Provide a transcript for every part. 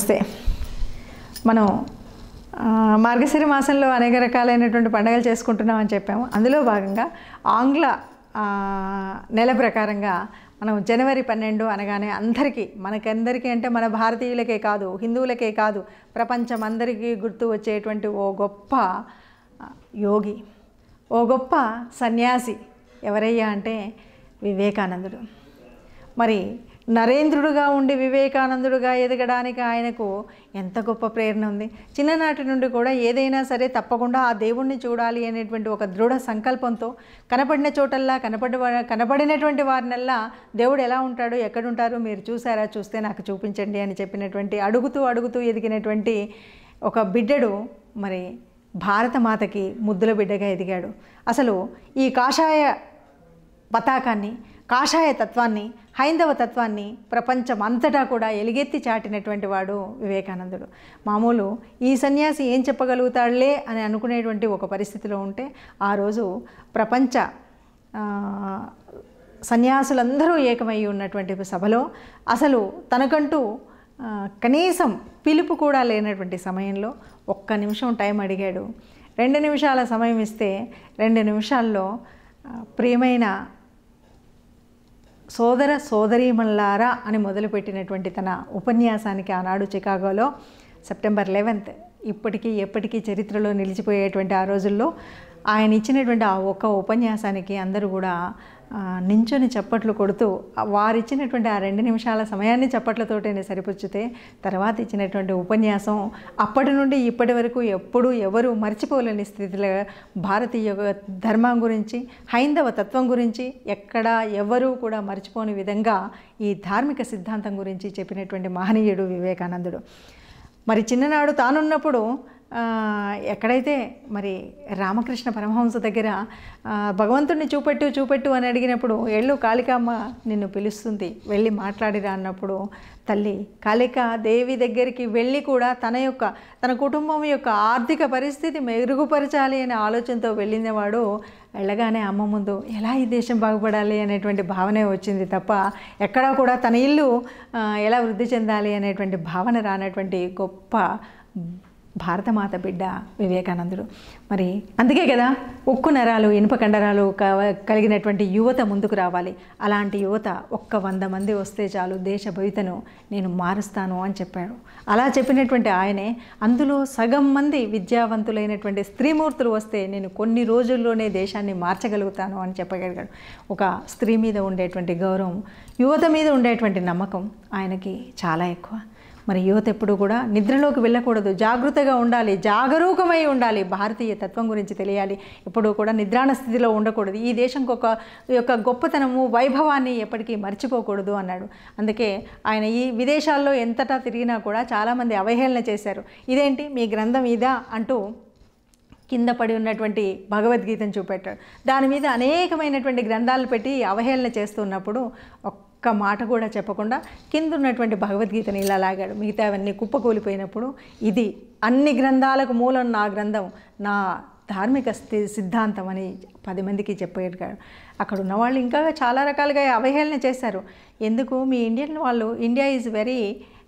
నమస్తే మనం ఆ, మార్గశిర మాసంలో అనేక రకాలైనటువంటి పండుగలు చేసుకుంటున్నామని చెప్పాము అందులో భాగంగా ఆంగ్ల ఆ, నెల ప్రకారంగా మనం జనవరి పన్నెండు అనగానే అందరికీ మనకందరికీ అంటే మన భారతీయులకే కాదు హిందువులకే కాదు ప్రపంచం అందరికీ గుర్తు వచ్చేటువంటి ఓ గొప్ప ఆ, యోగి ఓ గొప్ప సన్యాసి ఎవరయ్యా అంటే వివేకానందుడు మరి నరేంద్రుడుగా ఉండి వివేకానందుడుగా ఎదగడానికి ఆయనకు ఎంత గొప్ప ప్రేరణ ఉంది చిన్ననాటి నుండి కూడా ఏదైనా సరే తప్పకుండా ఆ దేవుణ్ణి చూడాలి అనేటువంటి ఒక దృఢ సంకల్పంతో కనపడిన చోటల్లా కనపడి కనపడినటువంటి వారినల్లా దేవుడు ఎలా ఉంటాడు ఎక్కడుంటారు మీరు చూసారా చూస్తే నాకు చూపించండి అని చెప్పినటువంటి అడుగుతూ అడుగుతూ ఎదిగినటువంటి ఒక బిడ్డడు మరి భారతమాతకి ముద్దుల బిడ్డగా ఎదిగాడు అసలు ఈ కాషాయ పతాకాన్ని కాషాయ తత్వాన్ని హైందవ తత్వాన్ని ప్రపంచం అంతటా కూడా ఎలుగెత్తి చాటినటువంటి వాడు వివేకానందుడు మామూలు ఈ సన్యాసి ఏం చెప్పగలుగుతాడులే అని అనుకునేటువంటి ఒక పరిస్థితిలో ఉంటే ఆ రోజు ప్రపంచ ఆ, సన్యాసులందరూ ఏకమై ఉన్నటువంటి సభలో అసలు తనకంటూ ఆ, కనీసం పిలుపు కూడా లేనటువంటి సమయంలో ఒక్క నిమిషం టైం అడిగాడు రెండు నిమిషాల సమయం ఇస్తే రెండు నిమిషాల్లో ఆ, ప్రియమైన సోదర సోదరీమణులారా అని మొదలుపెట్టినటువంటి తన ఉపన్యాసానికి ఆనాడు చికాగోలో సెప్టెంబర్ లెవెన్త్ ఇప్పటికీ ఎప్పటికీ చరిత్రలో నిలిచిపోయేటువంటి ఆ రోజుల్లో ఆయన ఇచ్చినటువంటి ఆ ఒక్క ఉపన్యాసానికి అందరూ కూడా ఆ, నించొని చప్పట్లు కొడుతూ ఆ వారిచ్చినటువంటి ఆ రెండు నిమిషాల సమయాన్ని చప్పట్లతోటే సరిపుచ్చితే తర్వాత ఇచ్చినటువంటి ఉపన్యాసం అప్పటి నుండి ఇప్పటి వరకు ఎప్పుడూ ఎవరు మర్చిపోలేని స్థితిలో భారతీయ ధర్మం గురించి హైందవ తత్వం గురించి ఎక్కడా ఎవరూ కూడా మర్చిపోని విధంగా ఈ ధార్మిక సిద్ధాంతం గురించి చెప్పినటువంటి మహనీయుడు వివేకానందుడు మరి చిన్ననాడు తానున్నప్పుడు ఆ, ఎక్కడైతే మరి రామకృష్ణ పరమహంస దగ్గర ఆ, భగవంతుడిని చూపెట్టు చూపెట్టు అని అడిగినప్పుడు ఎళ్ళు కాళికామ్మ నిన్ను పిలుస్తుంది వెళ్ళి మాట్లాడిరా అన్నప్పుడు తల్లి కాళిక దేవి దగ్గరికి వెళ్ళి కూడా తన యొక్క తన కుటుంబం యొక్క ఆర్థిక పరిస్థితి మెరుగుపరచాలి అనే ఆలోచనతో వెళ్ళినవాడు వెళ్ళగానే అమ్మ ముందు ఎలా ఈ దేశం బాగుపడాలి అనేటువంటి భావనే వచ్చింది తప్ప ఎక్కడా కూడా తన ఇల్లు ఆ, ఎలా వృద్ధి చెందాలి అనేటువంటి భావన రానటువంటి గొప్ప భారతమాత బిడ్డ వివేకానందుడు మరి అందుకే కదా ఉక్కు నరాలు ఇనుప కండరాలు క- కలిగినటువంటి యువత ముందుకు రావాలి అలాంటి యువత ఒక్క వంద మంది వస్తే చాలు దేశ భవితను నేను మారుస్తాను అని చెప్పాడు అలా చెప్పినటువంటి ఆయనే అందులో సగం మంది విద్యావంతులైనటువంటి స్త్రీమూర్తులు వస్తే నేను కొన్ని రోజుల్లోనే దేశాన్ని మార్చగలుగుతాను అని చెప్పగలిగాడు ఒక స్త్రీ మీద ఉండేటువంటి గౌరవం యువత మీద ఉండేటువంటి నమ్మకం ఆయనకి చాలా ఎక్కువ మరి యువత ఎప్పుడు కూడా నిద్రలోకి వెళ్ళకూడదు జాగృతగా ఉండాలి జాగరూకమై ఉండాలి భారతీయ తత్వం గురించి తెలియాలి ఎప్పుడూ కూడా నిద్రాణ స్థితిలో ఉండకూడదు ఈ దేశం ఒక యొక్క గొప్పతనము వైభవాన్ని ఎప్పటికీ మర్చిపోకూడదు అన్నాడు అందుకే ఆయన ఈ విదేశాల్లో ఎంతటా తిరిగినా కూడా చాలామంది అవహేళన చేశారు ఇదేంటి మీ గ్రంథం ఇదా అంటూ కింద పడి ఉన్నటువంటి భగవద్గీతను చూపెట్టాడు దాని మీద అనేకమైనటువంటి గ్రంథాలు పెట్టి అవహేళన చేస్తున్నప్పుడు ఒక్క మాట కూడా చెప్పకుండా కింద ఉన్నటువంటి భగవద్గీతని ఇలా లాగాడు మిగతావన్నీ కుప్పకూలిపోయినప్పుడు ఇది అన్ని గ్రంథాలకు మూలం నా గ్రంథం నా ధార్మిక స్థి సిద్ధాంతం అని పది మందికి చెప్పగలిగాడు అక్కడ ఉన్న వాళ్ళు ఇంకా చాలా రకాలుగా అవహేళన చేశారు ఎందుకు మీ ఇండియన్ వాళ్ళు India is very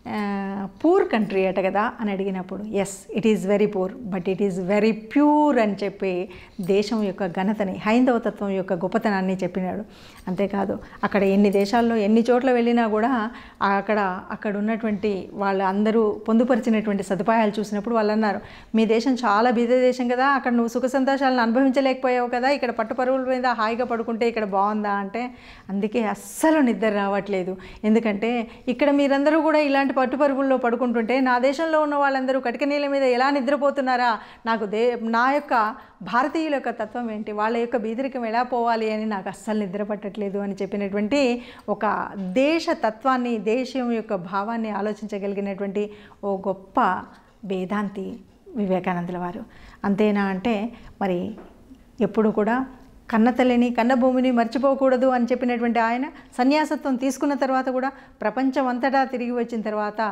poor country అట కదా అని అడిగినప్పుడు yes it is very poor but it is very pure అని చెప్పి దేశం యొక్క ఘనతని హైందవ తత్వం యొక్క గొప్పతనాన్ని చెప్పినాడు అంతేకాదు అక్కడ ఎన్ని దేశాల్లో ఎన్ని చోట్ల వెళ్ళినా కూడా అక్కడ అక్కడ ఉన్నటువంటి వాళ్ళ అందరూ పొందుపరిచినటువంటి సదుపాయాలు చూసినప్పుడు వాళ్ళు అన్నారు మీ దేశం చాలా బీద దేశం కదా అక్కడ నువ్వు సుఖ సంతోషాలను అనుభవించలేకపోయావు కదా ఇక్కడ పట్టుపరువుల మీద హాయిగా పడుకుంటే ఇక్కడ బాగుందా అంటే అందుకే అస్సలు నిద్ర రావట్లేదు ఎందుకంటే ఇక్కడ మీరందరూ కూడా ఇలాంటి పట్టుపరుగుల్లో పడుకుంటుంటే నా దేశంలో ఉన్న వాళ్ళందరూ కటిక నీళ్ళ మీద ఎలా నిద్రపోతున్నారా నాకు దే నా యొక్క భారతీయుల యొక్క తత్వం ఏంటి వాళ్ళ యొక్క బీదరికం ఎలా పోవాలి అని నాకు అస్సలు నిద్ర పట్టట్లేదు అని చెప్పినటువంటి ఒక దేశ తత్వాన్ని దేశం యొక్క భావాన్ని ఆలోచించగలిగినటువంటి ఓ గొప్ప వేదాంతి వివేకానందుల వారు అంతేనా అంటే మరి ఎప్పుడు కూడా కన్నతల్లిని కన్నభూమిని మర్చిపోకూడదు అని చెప్పినటువంటి ఆయన సన్యాసత్వం తీసుకున్న తర్వాత కూడా ప్రపంచం అంతటా తిరిగి వచ్చిన తర్వాత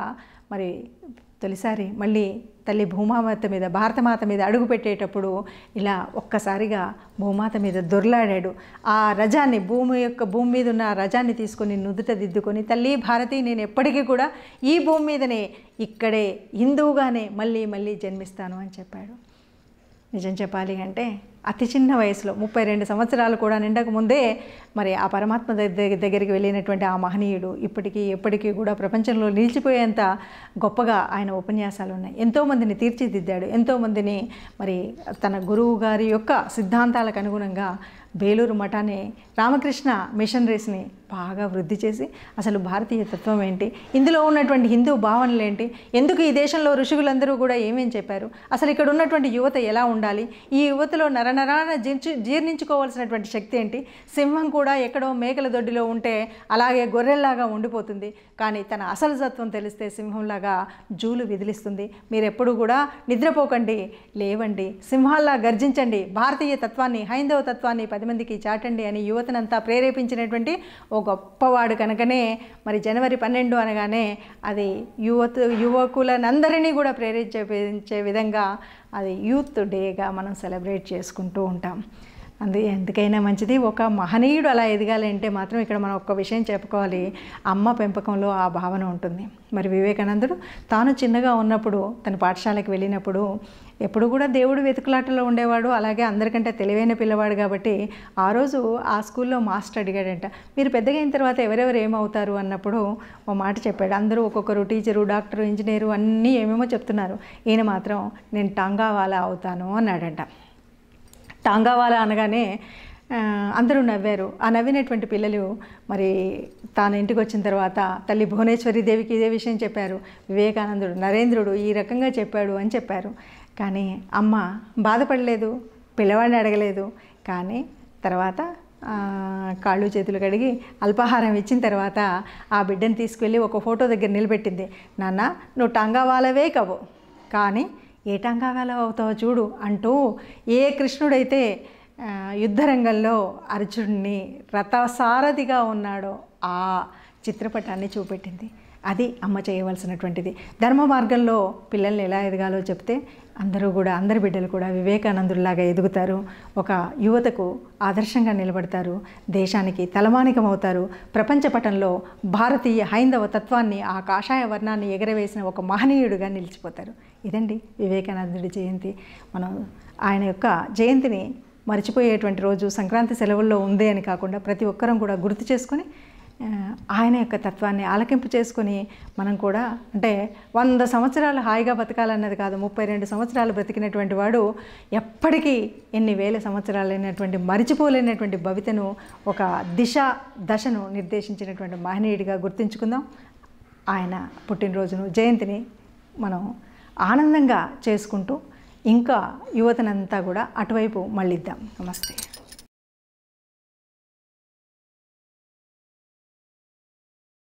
మరి తొలిసారి మళ్ళీ తల్లి భూమామాత మీద భారతమాత మీద అడుగు పెట్టేటప్పుడు ఇలా ఒక్కసారిగా భూమాత మీద దొర్లాడాడు ఆ రజాన్ని భూమి యొక్క భూమి మీద ఉన్న ఆ రజాన్ని తీసుకొని నుదుట దిద్దుకొని తల్లి భారతి నేను ఎప్పటికీ కూడా ఈ భూమి మీదనే ఇక్కడే హిందువుగానే మళ్ళీ మళ్ళీ జన్మిస్తాను అని చెప్పాడు నిజం చెప్పాలి అంటే అతి చిన్న వయసులో ముప్పై రెండు సంవత్సరాలు కూడా నిండక ముందే మరి ఆ పరమాత్మ దగ్గర దగ్గరికి వెళ్ళినటువంటి ఆ మహనీయుడు ఇప్పటికీ ఎప్పటికీ కూడా ప్రపంచంలో నిలిచిపోయేంత గొప్పగా ఆయన ఉపన్యాసాలు ఉన్నాయి ఎంతోమందిని తీర్చిదిద్దాడు ఎంతోమందిని మరి తన గురువు గారి యొక్క సిద్ధాంతాలకు అనుగుణంగా బేలూరు మఠాన్ని రామకృష్ణ మిషనరీస్ని బాగా వృద్ధి చేసి అసలు భారతీయ తత్వం ఏంటి ఇందులో ఉన్నటువంటి హిందూ భావనలు ఏంటి ఎందుకు ఈ దేశంలో ఋషులందరూ కూడా ఏమేం చెప్పారు అసలు ఇక్కడ ఉన్నటువంటి యువత ఎలా ఉండాలి ఈ యువతలో నరనరాన జీర్చి జీర్ణించుకోవాల్సినటువంటి శక్తి ఏంటి సింహం కూడా ఎక్కడో మేకల దొడ్డిలో ఉంటే అలాగే గొర్రెల్లాగా ఉండిపోతుంది కానీ తన అసలు తత్వం తెలిస్తే సింహంలాగా జూలు విదిలిస్తుంది మీరు ఎప్పుడు కూడా నిద్రపోకండి లేవండి సింహాల్లా గర్జించండి భారతీయ తత్వాన్ని హైందవ తత్వాన్ని పది మందికి చాటండి అని యువతనంతా ప్రేరేపించినటువంటి ఓ గొప్పవాడు కనుకనే మరి జనవరి పన్నెండు అనగానే అది యువత యువకులనందరినీ కూడా ప్రేరేపించే విధంగా అది యూత్ డేగా మనం సెలబ్రేట్ చేసుకుంటూ ఉంటాం అందు ఎందుకైనా మంచిది ఒక మహనీయుడు అలా ఎదగాలంటే మాత్రం ఇక్కడ మనం ఒక్క విషయం చెప్పుకోవాలి అమ్మ పెంపకంలో ఆ భావన ఉంటుంది మరి వివేకానందుడు తాను చిన్నగా ఉన్నప్పుడు తన పాఠశాలకు వెళ్ళినప్పుడు ఎప్పుడు కూడా దేవుడు వెతుకులాటలో ఉండేవాడు అలాగే అందరికంటే తెలివైన పిల్లవాడు కాబట్టి ఆ రోజు ఆ స్కూల్లో మాస్టర్ అడిగాడంట మీరు పెద్దగా అయిన తర్వాత ఎవరెవరు ఏమవుతారు అన్నప్పుడు ఓ మాట చెప్పాడు అందరూ ఒక్కొక్కరు టీచరు డాక్టరు ఇంజనీరు అన్నీ ఏమేమో చెప్తున్నారు ఈయన మాత్రం నేను టాంగావాలా అవుతాను అన్నాడంట టాంగావాలా అనగానే ఆ, అందరూ నవ్వారు ఆ నవ్వినటువంటి పిల్లలు మరి తాను ఇంటికి వచ్చిన తర్వాత తల్లి భువనేశ్వరి దేవికి ఇదే విషయం చెప్పారు వివేకానందుడు నరేంద్రుడు ఈ రకంగా చెప్పాడు అని చెప్పారు కానీ అమ్మ బాధపడలేదు పిల్లవాడిని అడగలేదు కానీ తర్వాత ఆ, కాళ్ళు చేతులు కడిగి అల్పాహారం ఇచ్చిన తర్వాత ఆ బిడ్డను తీసుకెళ్ళి ఒక ఫోటో దగ్గర నిలబెట్టింది నాన్న నువ్వు టాంగావాలవే కవు కానీ ఏ టంకాగాల అవుతావో చూడు అంటూ ఏ కృష్ణుడైతే ఆ, యుద్ధరంగంలో అర్జునుడిని రథసారథిగా ఉన్నాడో ఆ చిత్రపటాన్ని చూపెట్టింది అది అమ్మ చేయవలసినటువంటిది ధర్మ మార్గంలో పిల్లల్ని ఎలా ఎదగాలో చెప్తే అందరూ కూడా అందరి బిడ్డలు కూడా వివేకానందుల్లాగా ఎదుగుతారు ఒక యువతకు ఆదర్శంగా నిలబడతారు దేశానికి తలమానికం అవుతారు ప్రపంచ పటంలో భారతీయ హైందవ తత్వాన్ని ఆ కాషాయ వర్ణాన్ని ఎగరవేసిన ఒక మహనీయుడుగా నిలిచిపోతారు ఇదండి వివేకానందుడి జయంతి మనం ఆయన యొక్క జయంతిని మర్చిపోయేటువంటి రోజు సంక్రాంతి సెలవుల్లో ఉంది అని కాకుండా ప్రతి ఒక్కరం కూడా గుర్తు చేసుకొని ఆ, ఆయన యొక్క తత్వాన్ని ఆలకింపు చేసుకొని మనం కూడా అంటే వంద సంవత్సరాలు హాయిగా బతకాలన్నది కాదు ముప్పై రెండు సంవత్సరాలు బ్రతికినటువంటి వాడు ఎప్పటికీ ఎన్ని వేల సంవత్సరాలైనటువంటి మరిచిపోలేనటువంటి భవితను ఒక దిశ దశను నిర్దేశించినటువంటి మహనీయుడిగా గుర్తుంచుకుందాం ఆయన పుట్టినరోజును జయంతిని మనం ఆనందంగా చేసుకుంటూ ఇంకా యువతనంతా కూడా అటువైపు మళ్ళిద్దాం నమస్తే